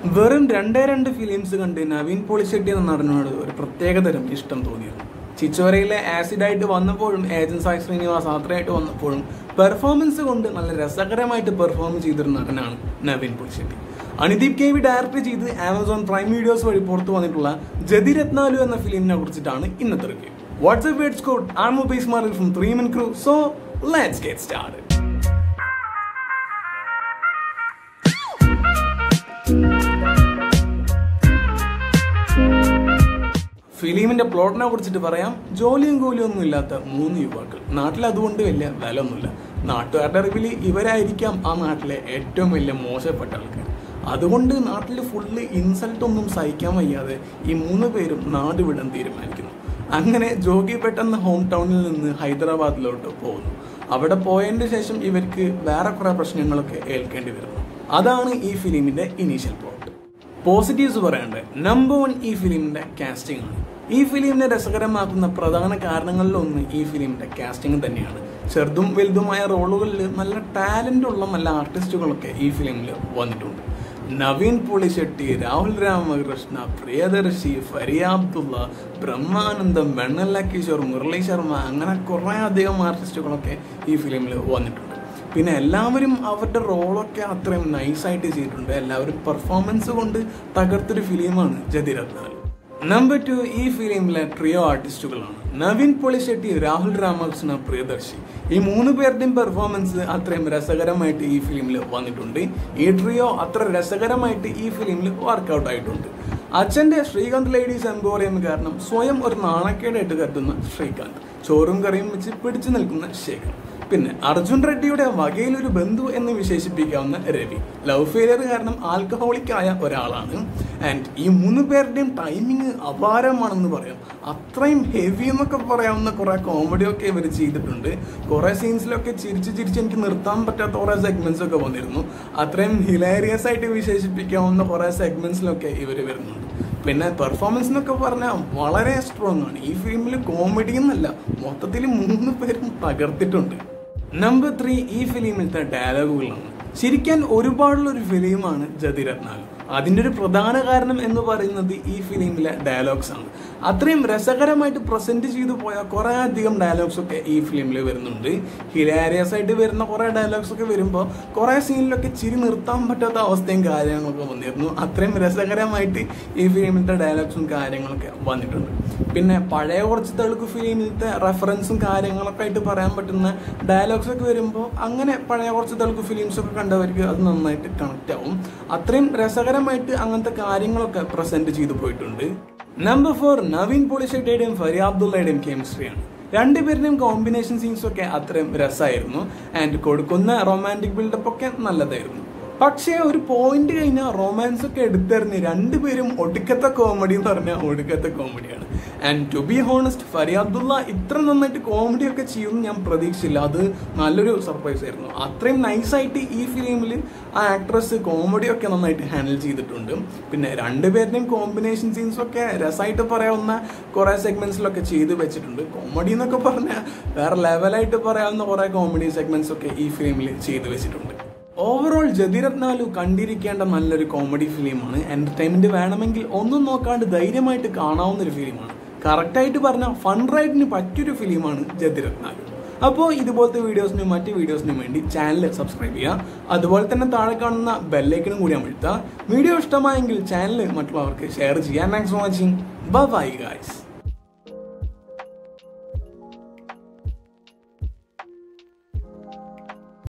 വെറും രണ്ടേ രണ്ട് ഫിലിംസ് കണ്ട് നവീൻ പോളിശെട്ടി എന്ന നടനോട് ഒരു പ്രത്യേകതരം ഇഷ്ടം തോന്നിയിരുന്നു ചിച്ചോരയിലെ ആസിഡായിട്ട് വന്നപ്പോഴും ഏജൻസ് സായി ശ്രീനിവാസ് ആത്രയായിട്ട് വന്നപ്പോഴും പെർഫോമൻസ് കൊണ്ട് നല്ല രസകരമായിട്ട് പെർഫോം ചെയ്തൊരു നടനാണ് Naveen Polishetty Anudeep K V direct ചെയ്ത് ആമസോൺ പ്രൈം വീഡിയോസ് വഴി പുറത്തു വന്നിട്ടുള്ള ജതിരത്നാലു എന്ന ഫിലിമിനെ കുറിച്ചിട്ടാണ് ഇന്നത്തെ റിവ്യൂ വാട്സ്ആപ്പ് വേർഡ്സ് കോഡ് ആർമോ ബേസ് മാറിൽ from three man crew so let's get start ഫിലിമിന്റെ പ്ലോട്ടിനെ കുറിച്ചിട്ട് പറയാം ജോലിയും കൂലിയും ഒന്നും ഇല്ലാത്ത മൂന്ന് യുവാക്കൾ നാട്ടിൽ അതുകൊണ്ട് വലിയ വില ഒന്നുമില്ല നാട്ടുകാരുടെ അറിവിൽ ഇവരായിരിക്കാം ആ നാട്ടിലെ ഏറ്റവും വലിയ മോശപ്പെട്ട ആൾക്കാർ അതുകൊണ്ട് നാട്ടിൽ ഫുള്ള് ഇൻസൾട്ട് ഒന്നും സഹിക്കാൻ വയ്യാതെ ഈ മൂന്ന് പേരും നാട് വിടാൻ തീരുമാനിക്കുന്നു അങ്ങനെ ജോഗി പെട്ടെന്ന് ഹോം ടൗണിൽ നിന്ന് ഹൈദരാബാദിലോട്ട് പോകുന്നു അവിടെ പോയതിന് ശേഷം ഇവർക്ക് വേറെ കുറെ പ്രശ്നങ്ങളൊക്കെ ഏൽക്കേണ്ടി വരുന്നു അതാണ് ഈ ഫിലിമിന്റെ ഇനീഷ്യൽ പ്ലോട്ട് പോസിറ്റീവ്സ് പറയണ്ടേ നമ്പർ വൺ ഈ ഫിലിമിന്റെ കാസ്റ്റിംഗ് ആണ് ഈ ഫിലിമിനെ രസകരമാക്കുന്ന പ്രധാന കാരണങ്ങളിലൊന്ന് ഈ ഫിലിമിന്റെ കാസ്റ്റിംഗ് തന്നെയാണ് ചെറുതും വലുതുമായ റോളുകളിൽ നല്ല ടാലന്റ് ഉള്ള നല്ല ആർട്ടിസ്റ്റുകളൊക്കെ ഈ ഫിലിമിൽ വന്നിട്ടുണ്ട് നവീൻ പുളിശെട്ടി രാഹുൽ രാമകൃഷ്ണ പ്രിയദർശി ഫരിയ അബ്ദുള്ള ബ്രഹ്മാനന്ദം വെണ്ണല്ല കിഷോർ മുരളി ശർമ്മ അങ്ങനെ കുറേ അധികം ആർട്ടിസ്റ്റുകളൊക്കെ ഈ ഫിലിമിൽ വന്നിട്ടുണ്ട് പിന്നെ എല്ലാവരും അവരുടെ റോളൊക്കെ അത്രയും നൈസായിട്ട് ചെയ്തിട്ടുണ്ട് എല്ലാവരും പെർഫോമൻസ് കൊണ്ട് തകർത്തൊരു ഫിലിമാണ് ജതിരത്നാൽ നമ്പർ ടു ഈ ഫിലിമിലെ ട്രിയോ ആർട്ടിസ്റ്റുകളാണ് നവീൻ പൊളിശെട്ടി രാഹുൽ രാമകൃഷ്ണ പ്രിയദർശി ഈ മൂന്ന് പേരുടെയും പെർഫോമൻസ് അത്രയും രസകരമായിട്ട് ഈ ഫിലിമിൽ വന്നിട്ടുണ്ട് ഈ ട്രിയോ അത്ര രസകരമായിട്ട് ഈ ഫിലിമിൽ വർക്കൗട്ട് ആയിട്ടുണ്ട് അച്ഛന്റെ ശ്രീകാന്ത് ലേഡീസ് എംപോറിയം കാരണം സ്വയം ഒരു നാണക്കേടായിട്ട് കരുതുന്ന ശ്രീകാന്ത് ചോറും കറിയും വെച്ച് പിടിച്ചു നിൽക്കുന്ന ശേഖർ പിന്നെ അർജുൻ റെഡ്ഡിയുടെ വകയിലൊരു ബന്ധു എന്ന് വിശേഷിപ്പിക്കാവുന്ന രവി ലവ് ഫെയിലിയർ കാരണം ആൽക്കഹോളിക് ആയ ഒരാളാണ് ആൻഡ് ഈ മൂന്ന് പേരുടെയും ടൈമിങ് അപാരമാണെന്ന് പറയാം അത്രയും ഹെവി എന്നൊക്കെ പറയാവുന്ന കുറെ കോമഡി ഒക്കെ ഇവർ ചെയ്തിട്ടുണ്ട് കുറെ സീൻസിലൊക്കെ ചിരിച്ച് ചിരിച്ച് എനിക്ക് നിർത്താൻ പറ്റാത്ത കുറെ സെഗ്മെന്റ്സ് ഒക്കെ വന്നിരുന്നു അത്രയും ഹിലേറിയസ് ആയിട്ട് വിശേഷിപ്പിക്കാവുന്ന കുറെ സെഗ്മെന്റ്സിലൊക്കെ ഇവർ വരുന്നുണ്ട് പിന്നെ പെർഫോമൻസ് എന്നൊക്കെ പറഞ്ഞാൽ വളരെ സ്ട്രോങ് ആണ് ഈ ഫിലിമിൽ കോമഡി എന്നല്ല മൊത്തത്തിൽ മൂന്ന് പേരും തകർത്തിട്ടുണ്ട് നമ്പർ ത്രീ ഈ ഫിലിമിലത്തെ ഡയലോഗുകളാണ് ശരിക്കാൻ ഒരുപാടുള്ള ഒരു ഫിലിമാണ് ജതിരത്നാലു അതിൻ്റെ ഒരു പ്രധാന കാരണം എന്ന് പറയുന്നത് ഈ ഫിലിമിലെ ഡയലോഗ്സ് ആണ് അത്രയും രസകരമായിട്ട് പ്രസന്റ് ചെയ്തു പോയ കുറേ അധികം ഡയലോഗ്സ് ഒക്കെ ഈ ഫിലിമിൽ വരുന്നുണ്ട് ഹിലാരിയസ് ആയിട്ട് വരുന്ന കുറേ ഡയലോഗ്സ് ഒക്കെ വരുമ്പോൾ കുറേ സീനിലൊക്കെ ചിരി നിർത്താൻ പറ്റാത്ത അവസ്ഥയും കാര്യങ്ങളൊക്കെ വന്നിരുന്നു അത്രയും രസകരമായിട്ട് ഈ ഫിലിമിലത്തെ ഡയലോഗ്സും കാര്യങ്ങളൊക്കെ വന്നിട്ടുണ്ട് പിന്നെ പഴയ കുറച്ച് തെളുക്ക് ഫിലിമിലത്തെ റെഫറൻസും കാര്യങ്ങളൊക്കെ ആയിട്ട് പറയാൻ പറ്റുന്ന ഡയലോഗ്സ് ഒക്കെ വരുമ്പോൾ അങ്ങനെ പഴയ കുറച്ച് തെളുക്ക് ഫിലിംസ് ഒക്കെ കണ്ടവർക്ക് അത് നന്നായിട്ട് കണക്റ്റ് ആവും അത്രയും രസകരമായിട്ട് അങ്ങനത്തെ കാര്യങ്ങളൊക്കെ പ്രസന്റ് ചെയ്തു പോയിട്ടുണ്ട് നമ്പർ ഫോർ നവീൻ പോളിഷെട്ടിയുടെയും ഫരിയ അബ്ദുള്ളയുടെയും കെമിസ്ട്രിയാണ് രണ്ടുപേരുടെയും കോമ്പിനേഷൻ സീൻസ് ഒക്കെ അത്രയും രസമായിരുന്നു ആൻഡ് കൊടുക്കുന്ന റൊമാൻറ്റിക് ബിൽഡപ്പ് ഒക്കെ നല്ലതായിരുന്നു പക്ഷേ ഒരു പോയിന്റ് കഴിഞ്ഞാൽ റൊമാൻസ് ഒക്കെ എടുത്തെറിഞ്ഞ് രണ്ടുപേരും ഒടുക്കത്തെ കോമഡി എന്ന് പറഞ്ഞാൽ ഒടുക്കത്തെ കോമഡിയാണ് and to be honest Faria Abdullah ഇത്ര നന്നായിട്ട് കോമഡി ഒക്കെ ചെയ്യുമെന്ന് ഞാൻ പ്രതീക്ഷിച്ചില്ല അത് നല്ലൊരു സർപ്രൈസ് ആയിരുന്നു അത്രയും നൈസായിട്ട് ഈ ഫിലിമിൽ ആ ആക്ട്രസ് കോമഡി ഒക്കെ നന്നായിട്ട് ഹാൻഡിൽ ചെയ്തിട്ടുണ്ട് പിന്നെ രണ്ടുപേരുടെയും കോമ്പിനേഷൻ സീൻസ് ഒക്കെ രസമായിട്ട് പറയാവുന്ന കുറേ സെഗ്മെന്റ്സിലൊക്കെ ചെയ്ത് വെച്ചിട്ടുണ്ട് കോമഡി എന്നൊക്കെ പറഞ്ഞാൽ വേറെ ലെവലായിട്ട് പറയാവുന്ന കുറേ കോമഡി സെഗ്മെന്റ്സ് ഒക്കെ ഈ ഫിലിമിൽ ചെയ്ത് വെച്ചിട്ടുണ്ട് ഓവറോൾ ജതിരത്നാലു കണ്ടിരിക്കേണ്ട നല്ലൊരു കോമഡി ഫിലിമാണ് എന്റർടൈൻമെന്റ് വേണമെങ്കിൽ ഒന്നും നോക്കാണ്ട് ധൈര്യമായിട്ട് കാണാവുന്ന ഒരു ഫിലിമാണ് കറക്റ്റായിട്ട് പറഞ്ഞാൽ ഫൺ റൈഡിന് പറ്റിയൊരു ഫിലിമാണ് ജതിരത്നാലു അപ്പോൾ ഇതുപോലത്തെ വീഡിയോസിനും മറ്റ് വീഡിയോസിനും വേണ്ടി ചാനൽ സബ്സ്ക്രൈബ് ചെയ്യുക അതുപോലെ തന്നെ താഴെ കാണുന്ന ബെല്ലൈക്കനും കൂടി അമഴ്ത്തുക വീഡിയോ ഇഷ്ടമായെങ്കിൽ ചാനൽ മറ്റുള്ളവർക്ക് ഷെയർ ചെയ്യാൻ thanks for watching bye guys